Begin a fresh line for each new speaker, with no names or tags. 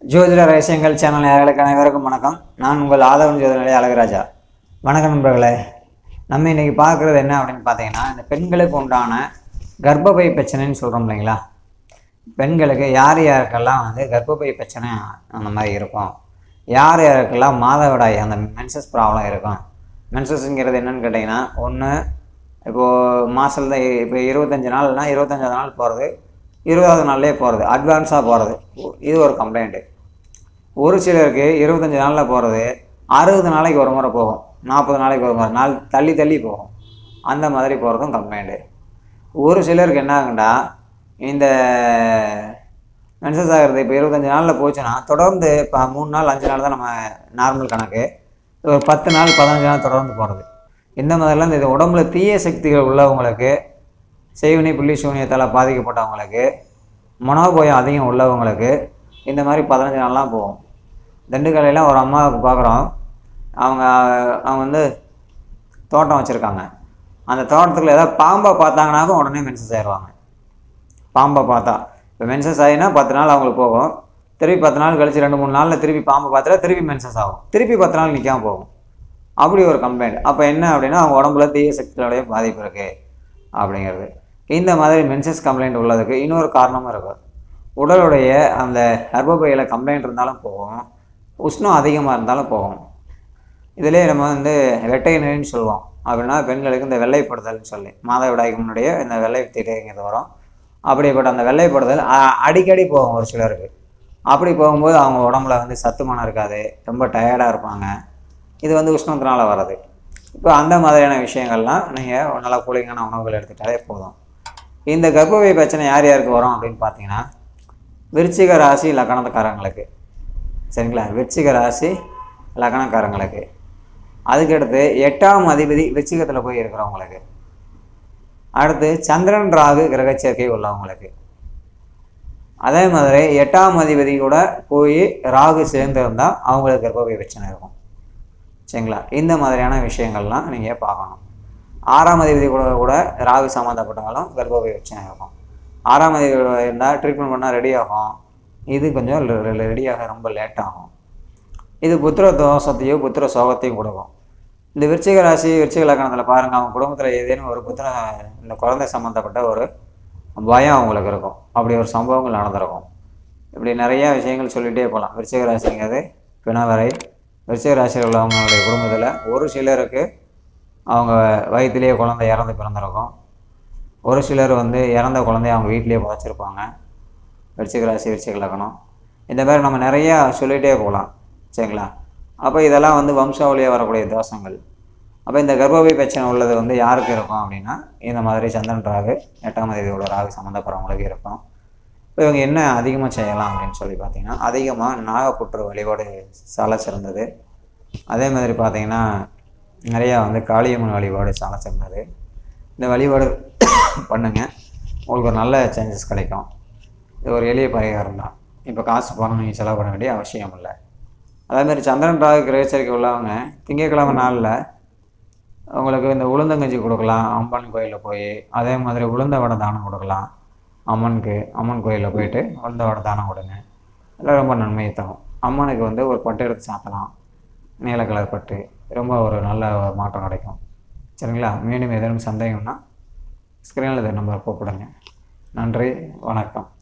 ஜோதிட ரகசியங்கள் சேனல் நேயர்களுக்கு அனைவருக்கும் வணக்கம் நான் உங்கள் ஆதவன் ஜோதிநிலை அழகராஜா வணக்கம் நண்பர்களே நம்ம இன்னைக்கு பார்க்குறது என்ன அப்படின்னு பார்த்தீங்கன்னா இந்த பெண்களுக்கு உண்டான கர்ப்பப்பை பிரச்சனைன்னு சொல்கிறோம் இல்லைங்களா பெண்களுக்கு யார் யாருக்கெல்லாம் வந்து கர்ப்பப்பை பிரச்சனை அந்த மாதிரி இருக்கும் யார் யாருக்கெல்லாம் மாதவிடாய் அந்த மென்சஸ் ப்ராப்ளம் இருக்கும் மென்சஸ்ங்கிறது என்னன்னு கேட்டிங்கன்னா ஒன்று இப்போது மாதத்தில் இப்போ இருபத்தஞ்சி நாள்னா இருபத்தஞ்சாவது நாள் போகிறது இருபதாவது நாள்லேயே போகிறது அட்வான்ஸாக போகிறது இது ஒரு கம்ப்ளைண்ட்டு ஒரு சிலருக்கு இருபத்தஞ்சி நாளில் போகிறது அறுபது நாளைக்கு ஒரு முறை போகும் நாற்பது நாளைக்கு ஒரு முறை நாள் தள்ளி தள்ளி போகும் அந்த மாதிரி போகிறதும் கம்ப்ளைண்ட்டு ஒரு சிலருக்கு என்ன ஆகுண்டா இந்த மென்சஸ் ஆகிறது இப்போ இருபத்தஞ்சி நாளில் போச்சுன்னா தொடர்ந்து இப்போ மூணு நாள் அஞ்சு நாள் தான் நம்ம நார்மல் கணக்கு ஒரு பத்து நாள் பதினஞ்சு நாள் தொடர்ந்து போகிறது இந்த மாதிரிலாம் இந்த உடம்புல தீய சக்திகள் உள்ளவங்களுக்கு செய்வினை புள்ளி சூனியத்தால் பாதிக்கப்பட்டவங்களுக்கு மனோபயம் அதிகம் உள்ளவங்களுக்கு இந்த மாதிரி பதினஞ்சு நாள்லாம் போகும் திண்டுக்கல்லையில் ஒரு அம்மாவுக்கு பார்க்குறோம் அவங்க அவங்க வந்து தோட்டம் வச்சுருக்காங்க அந்த தோட்டத்துக்குள்ள ஏதாவது பாம்பை பார்த்தாங்கனாக்கும் உடனே மென்சஸ் ஆயிடுவாங்க பாம்பை பார்த்தா இப்போ மென்சஸ் ஆகினா பத்து நாள் அவங்களுக்கு போகும் திருப்பி பத்து நாள் கழிச்சு ரெண்டு மூணு நாளில் திருப்பி பாம்பை பார்த்தா திருப்பி மென்சஸ் ஆகும் திருப்பி பத்து நாள் நிற்காம போகும் அப்படி ஒரு கம்ப்ளைண்ட் அப்போ என்ன அப்படின்னா அவங்க உடம்புல தீய சக்திகளுடைய பாதிப்பு இருக்குது அப்படிங்கிறது இந்த மாதிரி மென்சஸ் கம்ப்ளைண்ட் உள்ளதுக்கு இன்னொரு காரணமும் இருக்குது உடலுடைய அந்த கர்ப்பப்பையில் கம்ப்ளைண்ட் இருந்தாலும் போகும் உஷ்ணம் அதிகமாக இருந்தாலும் போகும் இதிலே நம்ம வந்து வெட்டை நோயின்னு சொல்லுவோம் அப்படின்னா பெண்களுக்கு இந்த வெள்ளைப்படுதல்னு சொல்லி மாதவிடாய்க்கு முன்னாடியே இந்த வெள்ளை தீட்டுங்கிறது வரும் அப்படிப்பட்ட அந்த வெள்ளைப்படுதல் அ- அடிக்கடி போகும் ஒரு சிலருக்கு அப்படி போகும்போது அவங்க உடம்புல வந்து சத்துமானம் இருக்காது ரொம்ப டயர்டாக இருப்பாங்க இது வந்து உஷ்ணத்தினால வர்றது இப்போ அந்த மாதிரியான விஷயங்கள்லாம் நீங்கள் நல்லா கூலிங்கான உணவுகள் எடுத்துக்கிட்டாலே போதும் இந்த கர்ப்பப்பை பிரச்சனை யார் யாருக்கு வரும் அப்படின்னு பார்த்தீங்கன்னா விருச்சிக ராசி லக்கணத்துக்காரங்களுக்கு சரிங்களா விருச்சிக ராசி லக்கணக்காரங்களுக்கு அதுக்கடுத்து எட்டாம் அதிபதி விருச்சிகத்தில் போய் இருக்கிறவங்களுக்கு அடுத்து சந்திரன் ராகு கிரக சேர்க்கை உள்ளவங்களுக்கு அதே மாதிரி எட்டாம் அதிபதி கூட போய் ராகு சேர்ந்திருந்தால் அவங்களுக்கு கர்ப்பப்பை பிரச்சனை இருக்கும் சரிங்களா இந்த மாதிரியான விஷயங்கள்லாம் நீங்கள் பார்க்கணும் ஆறாம் அதிபதி கூட கூட ராகு சம்மந்தப்பட்டவங்களும் கர்ப்பப்பை பிரச்சனை இருக்கும் ஆறாம் அதிபதி இருந்தால் ட்ரீட்மெண்ட் பண்ணால் ரெடி ஆகும் இது கொஞ்சம் ரெடியாக ரொம்ப லேட் ஆகும் இது புத்திர தோஷத்தையோ புத்திர சோகத்தையும் கொடுக்கும் இந்த விருச்சிக ராசி விருச்சிக லக்கணத்தில் பாருங்கள் அவங்க குடும்பத்தில் ஏதேனும் ஒரு புத்திர இந்த குழந்தை சம்மந்தப்பட்ட ஒரு பயம் அவங்களுக்கு இருக்கும் அப்படி ஒரு சம்பவங்கள் நடந்திருக்கும் இப்படி நிறைய விஷயங்கள் சொல்லிகிட்டே போகலாம் விருச்சிக ராசிங்கிறது பிணவரை விருச்சிக ராசியில் உள்ளவங்களுடைய குடும்பத்தில் ஒரு சிலருக்கு அவங்க வயிற்றுலேயே குழந்தை இறந்து பிறந்திருக்கும் ஒரு சிலர் வந்து இறந்த குழந்தைய அவங்க வீட்டிலேயே புதைச்சிருப்பாங்க விருச்சிக ராசி விருச்சிக லக்கணம் இந்த மாதிரி நம்ம நிறையா சொல்லிகிட்டே போகலாம் சரிங்களா அப்போ இதெல்லாம் வந்து வம்சாவளியாக வரக்கூடிய தோஷங்கள் அப்போ இந்த கர்ப்பப்பை பிரச்சனை உள்ளது வந்து யாருக்கு இருக்கும் அப்படின்னா இந்த மாதிரி சந்திரன் ராகு எட்டாம் தேதியோட ராகு சம்மந்தப்படுறவங்களுக்கு இருக்கும் இப்போ இவங்க என்ன அதிகமாக செய்யலாம் அப்படின்னு சொல்லி பார்த்தீங்கன்னா அதிகமாக நாகப்புற்று வழிபாடு சால சிறந்தது அதே மாதிரி பார்த்தீங்கன்னா நிறையா வந்து காளியம்மன் வழிபாடு சால சிறந்தது இந்த வழிபாடு பண்ணுங்க உங்களுக்கு ஒரு நல்ல சேஞ்சஸ் கிடைக்கும் இது ஒரு எளிய பரிகாரம் தான் இப்போ காசு பணம் நீங்கள் செலவு பண்ண வேண்டிய அவசியம் இல்லை அதே மாதிரி சந்திரன் ராகு கிரகச்சரிக்கை உள்ளவங்க திங்கட்கிழமை நாளில் உங்களுக்கு இந்த உளுந்தங்கஞ்சி கொடுக்கலாம் அம்மன் கோயிலில் போய் அதே மாதிரி உளுந்த வடை தானம் கொடுக்கலாம் அம்மனுக்கு அம்மன் கோயிலில் போயிட்டு உளுந்த வடை தானம் கொடுங்க இதெல்லாம் ரொம்ப நன்மையை தரும் அம்மனுக்கு வந்து ஒரு பட்டு எடுத்து சாத்தலாம் நீல கலர் பட்டு ரொம்ப ஒரு நல்ல மாற்றம் கிடைக்கும் சரிங்களா மீண்டும் ஏதேனும் சந்தேகம்னா ஸ்க்ரீனில் இதை நம்பர் கூப்பிடுங்க நன்றி வணக்கம்